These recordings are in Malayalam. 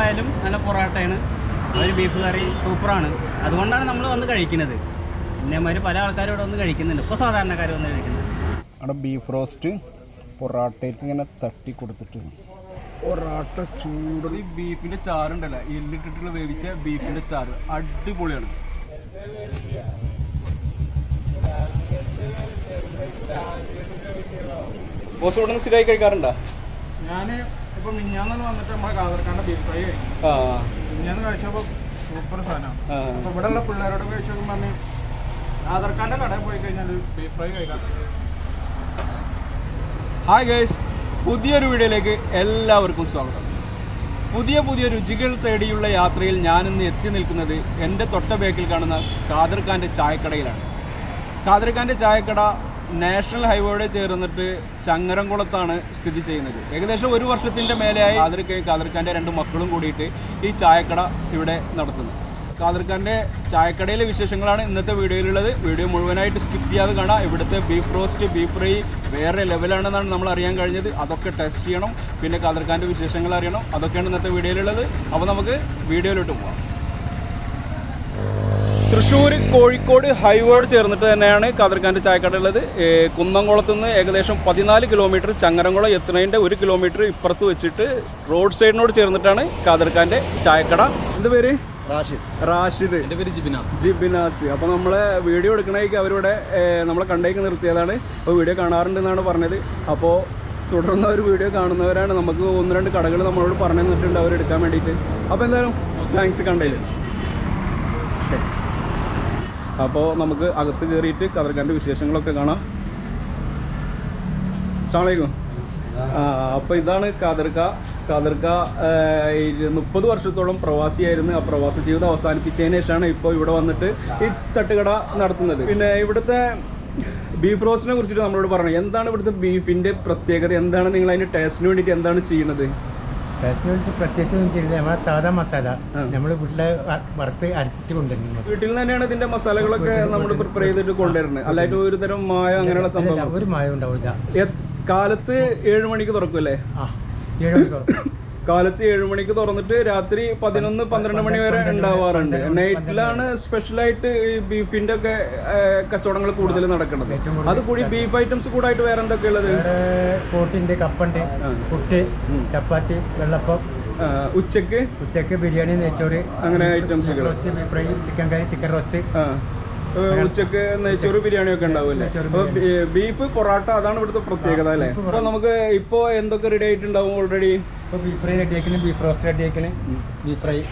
ആയാലും നല്ല പൊറോട്ടയാണ് ഒരു ബീഫ് കറി സൂപ്പറാണ് അതുകൊണ്ടാണ് നമ്മൾ വന്ന് കഴിക്കുന്നത് ഇന്നേമാതിരി പല ആൾക്കാരും ഇവിടെ വന്ന് കഴിക്കുന്നുണ്ട് ഇപ്പോൾ സാധാരണക്കാർ വന്ന് കഴിക്കുന്നത് അവിടെ ബീഫ് റോസ്റ്റ് പൊറാട്ടയ്ക്ക് ഇങ്ങനെ തട്ടി കൊടുത്തിട്ട് പൊറാട്ട ചൂട് ഈ ബീഫിന്റെ ചാറുണ്ടല്ലോ എല്ലിട്ടിട്ടുള്ള വേവിച്ച ബീഫിന്റെ ചാറ് അടിപൊളിയാണ് ബോസ് ഇവിടെ നിന്ന് സ്ഥിരമായി കഴിക്കാറുണ്ടോ ഞാൻ ഇപ്പൊ മിഞ്ഞാന്ന് വന്നിട്ട് നമ്മളെ കാതർക്കാണ്ട് ബീഫ് ഫ്രൈ കഴിക്കും ആ മിഞ്ഞാന്ന് കഴിച്ചപ്പോൾ സൂപ്പർ സാധനം ആ. അപ്പൊ ഇവിടെ ഉള്ള പിള്ളേരോട് കഴിച്ചപ്പോൾ പറഞ്ഞ് കാതർക്കാന്റെ കടയിൽ പോയി കഴിഞ്ഞാൽ ബീഫ് ഫ്രൈ കഴിക്കാം ഹായ് ഗൈസ് പുതിയൊരു വീഡിയോയിലേക്ക് എല്ലാവർക്കും സ്വാഗതം പുതിയ പുതിയ രുചികൾ തേടിയുള്ള യാത്രയിൽ ഞാനിന്ന് എത്തി നിൽക്കുന്നത് എൻ്റെ തൊട്ട ബേക്കിൽ കാണുന്ന ഖാദർ ഖാൻ്റെ ചായക്കടയിലാണ് ഖാദർ ഖാൻ്റെ ചായക്കട നാഷണൽ ഹൈവേയോട് ചേർന്നിട്ട് ചങ്ങരംകുളത്താണ് സ്ഥിതി ചെയ്യുന്നത് ഏകദേശം ഒരു വർഷത്തിൻ്റെ മേലെയായി ഖാദർ ഖാൻ ഖാദർ ഖാൻ്റെ രണ്ട് മക്കളും കൂടിയിട്ട് ഈ ചായക്കട ഇവിടെ നടത്തുന്നത് ഖാദർ ഖാൻ്റെ ചായക്കടയിലെ വിശേഷങ്ങളാണ് ഇന്നത്തെ വീഡിയോയിലുള്ളത് വീഡിയോ മുഴുവനായിട്ട് സ്കിപ്പ് ചെയ്യാതെ കാണാം ഇവിടുത്തെ ബീഫ് റോസ്റ്റ് ബീഫ് ഫ്രൈ വേറെ ലെവലാണെന്നാണ് നമ്മൾ അറിയാൻ കഴിഞ്ഞത് അതൊക്കെ ടെസ്റ്റ് ചെയ്യണം പിന്നെ ഖാദർ ഖാൻ്റെ വിശേഷങ്ങൾ അറിയണം അതൊക്കെയാണ് ഇന്നത്തെ വീഡിയോയിലുള്ളത് അപ്പോൾ നമുക്ക് വീഡിയോയിലോട്ട് പോകാം തൃശ്ശൂർ കോഴിക്കോട് ഹൈവേയോട് ചേർന്നിട്ട് തന്നെയാണ് ഖാദർഖാൻ്റെ ചായക്കട ഉള്ളത് ഏ, കുന്നംകുളത്ത് നിന്ന് ഏകദേശം പതിനാല് കിലോമീറ്റർ ചങ്ങരംകുളം എത്തുന്നതിൻ്റെ ഒരു കിലോമീറ്റർ ഇപ്പുറത്ത് വെച്ചിട്ട് റോഡ് സൈഡിനോട് ചേർന്നിട്ടാണ് ഖാദർഖാൻ്റെ ചായക്കട എന്ത് പേര് റാഷിദ് റാഷിദ് എൻ്റെ പേര് ജിബിനാസ് ജിബിനാസ് അപ്പോൾ നമ്മളെ വീഡിയോ എടുക്കണേക്ക് അവരിവിടെ ഏ, നമ്മളെ കണ്ടേക്ക് നിർത്തിയതാണ് അപ്പോൾ വീഡിയോ കാണാറുണ്ടെന്നാണ് പറഞ്ഞത് അപ്പോൾ തുടർന്ന് ഒരു വീഡിയോ കാണുന്നവരാണ് നമുക്ക് ഒന്ന് രണ്ട് കടകൾ നമ്മളോട് പറഞ്ഞു തന്നിട്ടുണ്ട് അവർ എടുക്കാൻ വേണ്ടിയിട്ട് അപ്പോൾ എന്തായാലും താങ്ക്സ് കണ്ടതിൽ ശരി അപ്പോൾ നമുക്ക് അകത്ത് കയറിയിട്ട് കതർക്കാൻ്റെ വിശേഷങ്ങളൊക്കെ കാണാം അസ്സാമലൈക്കും ആ അപ്പോൾ ഇതാണ് കാതർക്ക കാതർക്ക മുപ്പത് വർഷത്തോളം പ്രവാസിയായിരുന്നു ആ പ്രവാസ ജീവിതം അവസാനിപ്പിച്ചതിന് ശേഷമാണ് ഇപ്പോൾ ഇവിടെ വന്നിട്ട് ഈ തട്ടുകട നടത്തുന്നത് പിന്നെ ഇവിടുത്തെ ബീഫ് റോസ്റ്റിനെ കുറിച്ചിട്ട് നമ്മളോട് പറഞ്ഞു എന്താണ് ഇവിടുത്തെ ബീഫിൻ്റെ പ്രത്യേകത എന്താണ് നിങ്ങൾ അതിൻ്റെ ടേസ്റ്റിന് വേണ്ടിയിട്ട് എന്താണ് ചെയ്യുന്നത് ടേസ്റ്റിന് വേണ്ടി പ്രത്യേകിച്ച് ഒന്നും ചെയ്യില്ല നമ്മളെ സാധാ മസാല ആ. നമ്മൾ വീട്ടിലെ വ- വറുത്ത് അരച്ചിട്ട് കൊണ്ടുവരുന്നത് വീട്ടിൽ നിന്ന് തന്നെയാണ് ഇതിൻ്റെ മസാലകളൊക്കെ നമ്മൾ പ്രിപ്പയർ ചെയ്തിട്ട് കൊണ്ടുവരുന്നത് അല്ലായിട്ട് ഒരു തരം മായ അങ്ങനെയുള്ള അല്ല, സംഭവം ഒരു മായം ഉണ്ടാവില്ല കാലത്ത് ഏഴ് മണിക്ക് തുറക്കുമല്ലേ ആ ഏഴ് മണിക്ക് തുറക്കും. കാലത്ത് ഏഴ് മണിക്ക് തുറന്നിട്ട് രാത്രി പതിനൊന്ന് പന്ത്രണ്ട് മണി വരെ ഉണ്ടാവാറുണ്ട് നൈറ്റിലാണ് സ്പെഷ്യലായിട്ട് ഈ ബീഫിന്റെ ഒക്കെ കച്ചവടങ്ങൾ കൂടുതൽ നടക്കുന്നത് ഏറ്റവും കൂടുതൽ അത് കൂടി ബീഫ് ഐറ്റംസ് കൂടായിട്ട് വേറെ എന്തൊക്കെ ഉള്ളത് വേറെ പോട്ടുണ്ട് കപ്പുണ്ട് ആ. പുട്ട് ഉം. ചപ്പാത്തി വെള്ളപ്പം ആ, ഉച്ചക്ക് ഉച്ചക്ക് ബിരിയാണി നെയ്ച്ചോറ് അങ്ങനെ ഐറ്റംസുകൾ roast beef fry chicken curry chicken roast ആ ഏ, ഉച്ചക്ക് നെയ്ച്ചോറ് ബിരിയാണി ഒക്കെ ഉണ്ടാവുമല്ലേ നെയ്ച്ചോറ് അപ്പൊ ബീ- ബീഫ് പൊറാട്ട അതാണ് ഇവിടുത്തെ പ്രത്യേകത അല്ലേ ബീഫ് അപ്പൊ നമുക്ക് ഇപ്പോ എന്തൊക്കെ റെഡി ആയിട്ടുണ്ടാവും ഓൾറെഡി ഇപ്പോൾ ബീഫ് ഫ്രൈ റെഡി ആക്കണേ ബീഫ് റോസ്റ്റ് റെഡി ആക്കണേ ബീഫ് ഫ്രൈ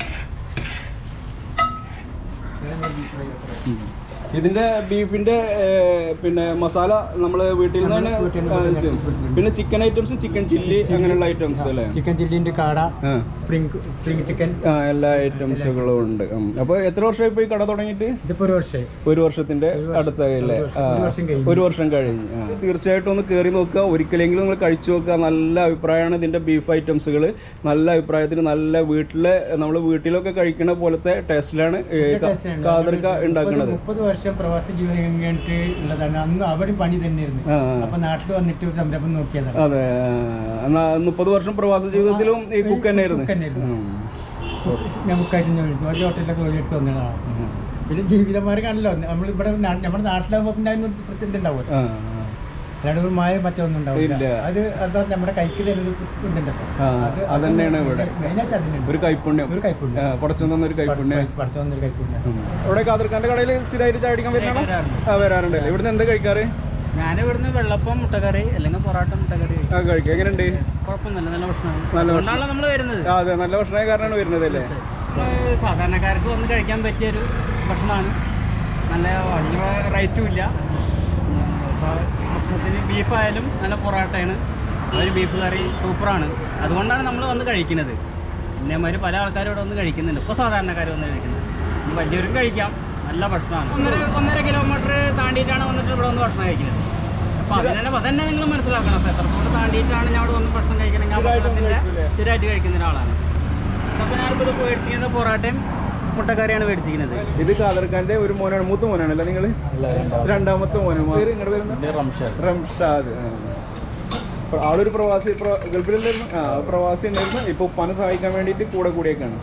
ഇതിന്റെ ബീഫിന്റെ ഏ, പിന്നെ മസാല നമ്മൾ വീട്ടിൽ നിന്ന് തന്നെ വീട്ടിൽ നിന്ന് ആ, തന്നെ ചെയ്യും. ചെയ്യും. പിന്നെ ചിക്കൻ ഐറ്റംസ് ചിക്കൻ ചില്ലി അങ്ങനെയുള്ള ഐറ്റംസ് അല്ലേ ചിക്കൻ ചില്ലിൻ്റെ കാട ആ. സ്പ്രിംഗ് സ്പ്രിംഗ് ചിക്കൻ ആ എല്ലാ ഐറ്റംസുകളും ഉണ്ട് ഉം. അപ്പൊ എത്ര വർഷമായി പോയി കട തുടങ്ങിയിട്ട് ഇതിപ്പോൾ ഒരു വർഷമായി ഒരു വർഷത്തിന്റെ ഒരു വർഷം- അടുത്തായില്ലേ ഒരു വർഷം- ആ, ഒരു വർഷം കഴിഞ്ഞു. ഒരു വർഷം കഴിഞ്ഞു ആ. തീർച്ചയായിട്ടും ഒന്ന് കയറി നോക്കുക ഒരിക്കലെങ്കിലും നിങ്ങൾ കഴിച്ചു നോക്കുക നല്ല അഭിപ്രായമാണ് ഇതിന്റെ ബീഫ് ഐറ്റംസുകൾ നല്ല അഭിപ്രായത്തിന് നല്ല വീട്ടിലെ നമ്മൾ വീട്ടിലൊക്കെ കഴിക്കുന്ന പോലത്തെ ടേസ്റ്റിലാണ് കാതർക്ക ഉണ്ടാക്കുന്നത് മുപ്പത് വർഷം പ്രവാസി ജീവിതം കഴിഞ്ഞിട്ട് ഉള്ളതാണ് അന്ന് അവിടെ പണി തന്നെയായിരുന്നു ആ, ആ. അപ്പൊ നാട്ടിൽ വന്നിട്ട് ഒരു സംരംഭം നോക്കിയതാണ് അതെ എന്നാ മുപ്പത് വർഷം പ്രവാസ ജീവിതത്തിലും ഈ കുക്ക് തന്നെയായിരുന്നു cook തന്നെയായിരുന്നു. ഉം. നമുക്കായിരുന്നു ഒരു ഹോട്ടലിലൊക്കെ ജോലിയെടുത്ത് വന്നതാണ് പിന്നെ ജീവിതമാർഗാണല്ലോ നമ്മളിവിടെ നാ- നമ്മുടെ നാട്ടിലാകുമ്പോൾ പിന്നെ അതിനൊരു പ്രത്യേകത ഉണ്ടാവുമല്ലോ ആ, അല്ലാണ്ട് ഒരു മായ മറ്റൊന്നും ഉണ്ടാവില്ല ഇല്ല. അത് അതാ നമ്മുടെ കൈക്ക് തരുന്നത് ഇതുണ്ടല്ലോ ആ, അതന്നെയാണ് ഇവിടെ. മെയിനായിട്ട് അതിനുണ്ട് ഒരു കൈപ്പുണ്യം ഒരു കൈപ്പുണ്യം ആ, കുറച്ചു തന്ന ഒരു കൈപ്പുണ്യം പഠിച്ചു വന്നൊരു കൈപ്പുണ്യം ഉം. ഇവിടെ കാതർക്കാന്റെ കടയിൽ സ്ഥിരമായിട്ട് ചായ അടിക്കാൻ വരുന്നതാണോ വരാറുണ്ട്. ആ വരാറുണ്ടല്ലേ ഇവിടുന്ന് എന്താ കഴിക്കാറ് ഞാൻ ഇവിടുന്ന് വെള്ളപ്പം മുട്ടക്കറി അല്ലെങ്കിൽ പൊറോട്ട മുട്ടക്കറി കഴിക്കും. ആ കഴിക്കുക എങ്ങനെയുണ്ട് കുഴപ്പമൊന്നുമില്ല നല്ല ഭക്ഷണമാണ് നല്ല ഭക്ഷണം. അതുകൊണ്ടാണല്ലോ നമ്മൾ വരുന്നത് ആ അതെ നല്ല ഭക്ഷണമായ കാരണമാണ് വരുന്നത് അല്ലേ നമ്മള് സാധാരണക്കാർക്ക് വന്ന് കഴിക്കാൻ പറ്റിയൊരു ഭക്ഷണമാണ് നല്ല വലിയ റേറ്റും ഇല്ല ഭക്ഷണത്തിന് ബീഫായാലും നല്ല പൊറോട്ടയാണ് ഒരു ബീഫ് കറി സൂപ്പറാണ് അതുകൊണ്ടാണ് നമ്മൾ വന്ന് കഴിക്കുന്നത് ഇന്നേമാതിരി പല ആൾക്കാരും ഇവിടെ വന്ന് കഴിക്കുന്നുണ്ട് ഇപ്പോൾ സാധാരണക്കാർ വന്ന് കഴിക്കുന്നത് ഇനി വലിയവരും കഴിക്കാം നല്ല ഭക്ഷണമാണ് ഒന്നര ഒന്നര കിലോമീറ്റർ താണ്ടിയിട്ടാണ് വന്നിട്ട് ഇവിടെ വന്ന് ഭക്ഷണം കഴിക്കുന്നത് അപ്പോൾ അതിനെ അതന്നെ നിങ്ങൾ മനസ്സിലാക്കണം അപ്പോൾ എത്രത്തോളം താണ്ടിയിട്ടാണ് ഞാൻ ഇവിടെ വന്ന് ഭക്ഷണം കഴിക്കുന്നത് ഞാൻ സ്ഥിരമായിട്ട് ഭക്ഷണത്തിൻ്റെ കഴിക്കൂലേ? സ്ഥിരമായിട്ട് കഴിക്കുന്ന ഒരാളാണ് അപ്പോൾ ഞാനിപ്പോൾ ഇത് മേടിച്ചിരിക്കുന്നത് പൊറോട്ടയും മുട്ടക്കറിയാണ് മേടിച്ചിരിക്കുന്നത് ഇത് കാതർക്കാന്റെ ഒരു മോനാണ് മൂത്ത മോനാണല്ലേ നിങ്ങൾ രണ്ടാമത്തെ മോനാണ് പേര് നിങ്ങളുടെ പേര് റംഷാദ് പ്ര- ആളൊരു പ്രവാസി പ്ര- ഗൾഫിലല്ലായിരുന്നു ആ പ്രവാസി ഉണ്ടായിരുന്നു ഇപ്പൊ ഉപ്പാനെ സഹായിക്കാൻ വേണ്ടിയിട്ട് കൂടെ കൂടിയൊക്കെയാണ്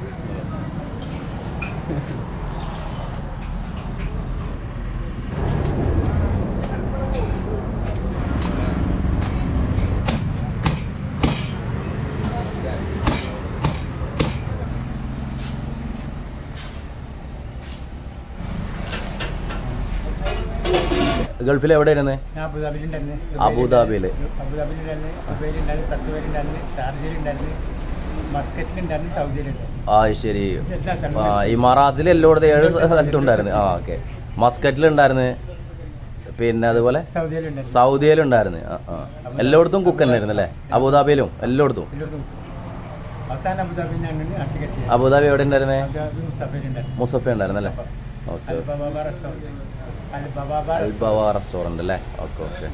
ഗൾഫിൽ എവിടെയായിരുന്നു ഞാൻ അബുദാബിയിലുണ്ടായിരുന്നു അബുദാബിയില്. അബുദാബിയിലുണ്ടായിരുന്നു ദുബൈയിലുണ്ടായിരുന്നു സത്തുവയിലുണ്ടായിരുന്നു ഷാർജയിലുണ്ടായിരുന്നു മസ്കറ്റിലുണ്ടായിരുന്നു സൗദിയിലുണ്ടായിരുന്നു ആ ശരി എല്ലാ ആ സ്ഥലങ്ങളും ഇമാറാത്തിൽ എല്ലായിടത്തും ഏഴ് സ്ഥലത്തും ഉണ്ടായിരുന്നു ആ ഓക്കെ മസ്കറ്റിലുണ്ടായിരുന്നു പിന്നെ അതുപോലെ സൗദിയിലുണ്ടായിരുന്നു സൗദിയിലുണ്ടായിരുന്നു ആ ആ എല്ലായിടത്തും കുക്ക് തന്നെയായിരുന്നു അല്ലേ അബുദാബിയിലും എല്ലായിടത്തും എല്ലായിടത്തും അവസാനം അബുദാബിയിൽ നിന്നാണ് നാട്ടിലെത്തിയത് അബുദാബി എവിടെ ഉണ്ടായിരുന്നേ അബുദാബി മുസ്തഫയിലുണ്ടായിരുന്നു മുസഫ ഉണ്ടായിരുന്നു അല്ലേ ഓക്കെ അൽ ബബാബ റെസ്റ്റോറൻറ്റ് അൽ ബബാബ അൽബവ റെസ്റ്റോറന്റ് അല്ലേ ഓക്കെ ഓക്കെ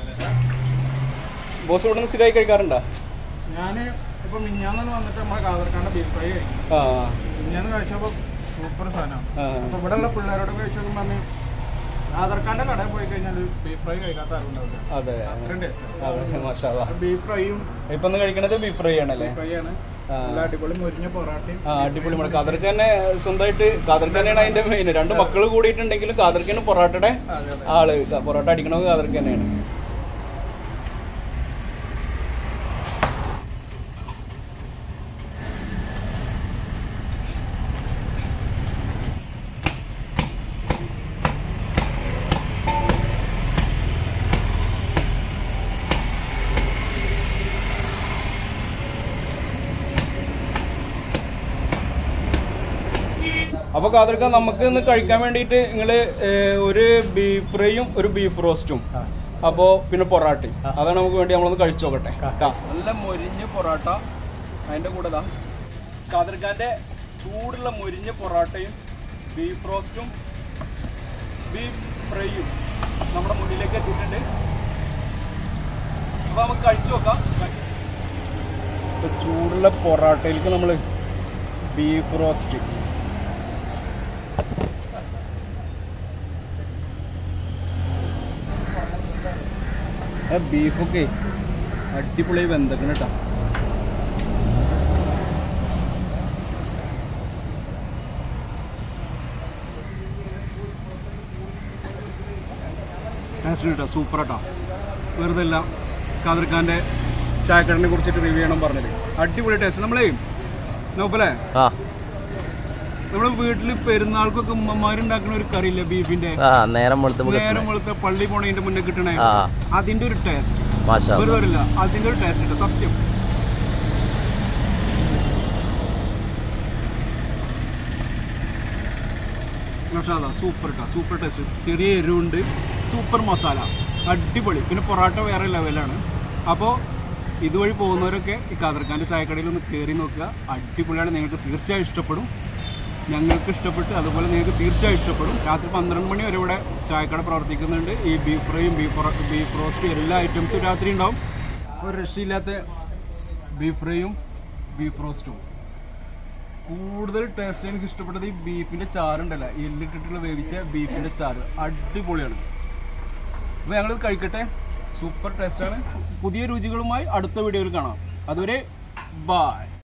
ബോസ് ഇവിടെ നിന്ന് സ്ഥിരമായി കഴിക്കാറുണ്ടോ ഞാൻ ഇപ്പൊ മിഞ്ഞാന്ന് വന്നിട്ട് നമ്മളെ കാതർക്കാണ്ട് ബീഫ് ഫ്രൈ കഴിക്കും ആ മിഞ്ഞാന്ന് കഴിച്ചപ്പോൾ സൂപ്പർ സാധനമാണ് ആ. അപ്പൊ ഇവിടെ ഉള്ള പിള്ളേരോട് കഴിച്ചപ്പോൾ പറഞ്ഞ് ആധാർക്കാരുടെ കടയിൽ പോയി കഴിഞ്ഞാൽ ബീഫ് ഫ്രൈ കഴിക്കാത്ത ആരുണ്ടാവില്ല അതെ അത്രയും ടേസ്റ്റ് അതെ മാഷാ ബീഫ് ഫ്രൈയും ഇപ്പൊ ഒന്ന് കഴിക്കണത് ബീഫ് ഫ്രൈ ആണല്ലേ ഫ്രൈ ആണ് ആ. നല്ല അടിപൊളി മുരിഞ്ഞ പൊറാട്ടയും ആ അടിപൊളി മണം കാതർക്ക് തന്നെ സ്വന്തമായിട്ട് കാതർക്ക് തന്നെയാണ് അതിന്റെ മെയിൻ രണ്ട് മക്കൾ കൂടിയിട്ടുണ്ടെങ്കിലും കാതർക്കാണ് പൊറോട്ടയുടെ അതെ അതെ ആള് ക- പൊറോട്ട അടിക്കണത് കാതർക്ക് തന്നെയാണ് അപ്പൊ കാതർക്ക നമുക്ക് ഇന്ന് കഴിക്കാൻ വേണ്ടിയിട്ട് നിങ്ങള് ഏഹ്, ഒരു ബീഫ് ഫ്രൈയും ഒരു ബീഫ് റോസ്റ്റും ആ. അപ്പോ പിന്നെ പൊറാട്ടയും ആ. അതാണ് നമുക്ക് വേണ്ടി നമ്മളൊന്ന് കഴിച്ചു നോക്കട്ടെ ആ. ക. നല്ല മൊരിഞ്ഞ പൊറോട്ട അതിന്റെ കൂടെ ദാ കാതർക്കാന്റെ ചൂടുള്ള മൊരിഞ്ഞ പൊറോട്ടയും ബീഫ് റോസ്റ്റും ബീഫ് ഫ്രൈയും നമ്മുടെ മുന്നിലേക്ക് എത്തിയിട്ടുണ്ട് അപ്പൊ നമുക്ക് കഴിച്ചു നോക്കാം ഇപ്പൊ ചൂടുള്ള പൊറോട്ടയിലേക്ക് നമ്മൾ ബീഫ് റോസ്റ്റ് ആ ബീഫൊക്കെ അടിപൊളി വെന്തക്കണം കേട്ടോ ടേസ്റ്റ് കേട്ടോ സൂപ്പർ കേട്ടോ വെറുതെ അല്ല കാതിർഖാൻ്റെ ചായക്കടനെ കുറിച്ചിട്ട് റിവ്യൂ ചെയ്യണം പറഞ്ഞത് അടിപൊളി ടേസ്റ്റ് നമ്മളേ നോപ്പല്ലേ ആ നമ്മുടെ വീട്ടിൽ പെരുന്നാൾക്കൊക്കെ ഉമ്മമാരുണ്ടാക്കുന്ന ഒരു കറിയില്ലേ ബീഫിന്റെ ആ നേരം വെളുത്ത് നമുക്ക് നേരം വെളുത്ത പള്ളി പോണതിന്റെ മുന്നേ കിട്ടണേ ആ അതിന്റെ ഒരു ടേസ്റ്റ് മാഷാ വെറുതെ വരില്ല അതിന്റെ ഒരു ടേസ്റ്റ് ഉണ്ട് സത്യം മസാല സൂപ്പർ കേട്ടോ സൂപ്പർ ടേസ്റ്റ് ചെറിയ എരിവുണ്ട് സൂപ്പർ മസാല അടിപൊളി പിന്നെ പൊറോട്ട വേറെ ലെവലാണ് അപ്പോൾ ഇതുവഴി പോകുന്നവരൊക്കെ ഈ കാതർക്കാൻ്റെ ചായക്കടയിൽ ഒന്ന് കയറി നോക്കുക അടിപൊളിയാണ് നിങ്ങൾക്ക് തീർച്ചയായും ഇഷ്ടപ്പെടും ഞങ്ങൾക്ക് ഇഷ്ടപ്പെട്ട് അതുപോലെ നിങ്ങൾക്ക് തീർച്ചയായും ഇഷ്ടപ്പെടും രാത്രി പന്ത്രണ്ട് മണി വരെ ഇവിടെ ചായക്കട പ്രവർത്തിക്കുന്നുണ്ട് ഈ ബീഫ് ഫ്രൈയും ബീഫ് ബീഫ് റോസ്റ്റ് എല്ലാ ഐറ്റംസും രാത്രി ഉണ്ടാവും ഒരു രക്ഷയില്ലാത്ത ബീഫ് ഫ്രൈയും ബീഫ് റോസ്റ്റും കൂടുതൽ ടേസ്റ്റ് എനിക്ക് ഇഷ്ടപ്പെട്ടത് ഈ ബീഫിൻ്റെ ചാറുണ്ടല്ലോ എല്ലിട്ടിട്ടുള്ള വേവിച്ച ബീഫിൻ്റെ ചാറ് അടിപൊളിയാണ് അപ്പോൾ ഞങ്ങളിത് കഴിക്കട്ടെ സൂപ്പർ ടേസ്റ്റാണ് പുതിയ രുചികളുമായി അടുത്ത വീഡിയോയിൽ കാണാം അതുവരെ ബായ്